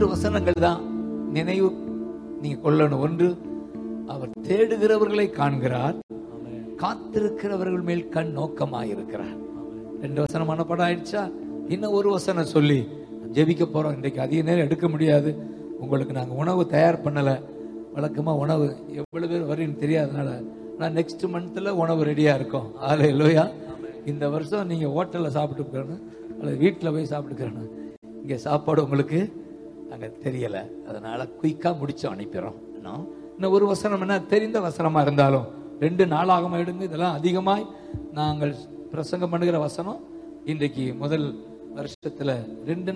மூன்று வசனங்கள் தான் நினைவு நீங்க கொள்ளணும் ஒன்று அவர் தேடுகிறவர்களை காண்கிறார் காத்திருக்கிறவர்கள் மேல் கண் நோக்கமாயிருக்கிறார் ரெண்டு வசனம் மனப்படம் ஆயிடுச்சா இன்னும் ஒரு வசனம் சொல்லி ஜெபிக்க போறோம் இன்றைக்கு அதிக நேரம் எடுக்க முடியாது உங்களுக்கு நாங்க உணவு தயார் பண்ணல வழக்கமா உணவு எவ்வளவு பேர் வருன்னு தெரியாதனால ஆனால் நெக்ஸ்ட் மந்த்ல உணவு ரெடியா இருக்கும் ஆலை இல்லையா இந்த வருஷம் நீங்க ஹோட்டல்ல சாப்பிட்டு போகணும் அல்லது வீட்டில் போய் சாப்பிட்டுக்கிறணும் இங்க சாப்பாடு உங்களுக்கு அங்க தெரியல அதனால குயிக்கா முடிச்சு அனுப்பிடுறோம் இன்னும் இன்னும் ஒரு வசனம் என்ன தெரிந்த வசனமா இருந்தாலும் ரெண்டு நாளாகமா எடுங்க இதெல்லாம் அதிகமாய் நாங்கள் பிரசங்கம் பண்ணுகிற வசனம் இன்றைக்கு முதல் வருஷத்துல ரெண்டு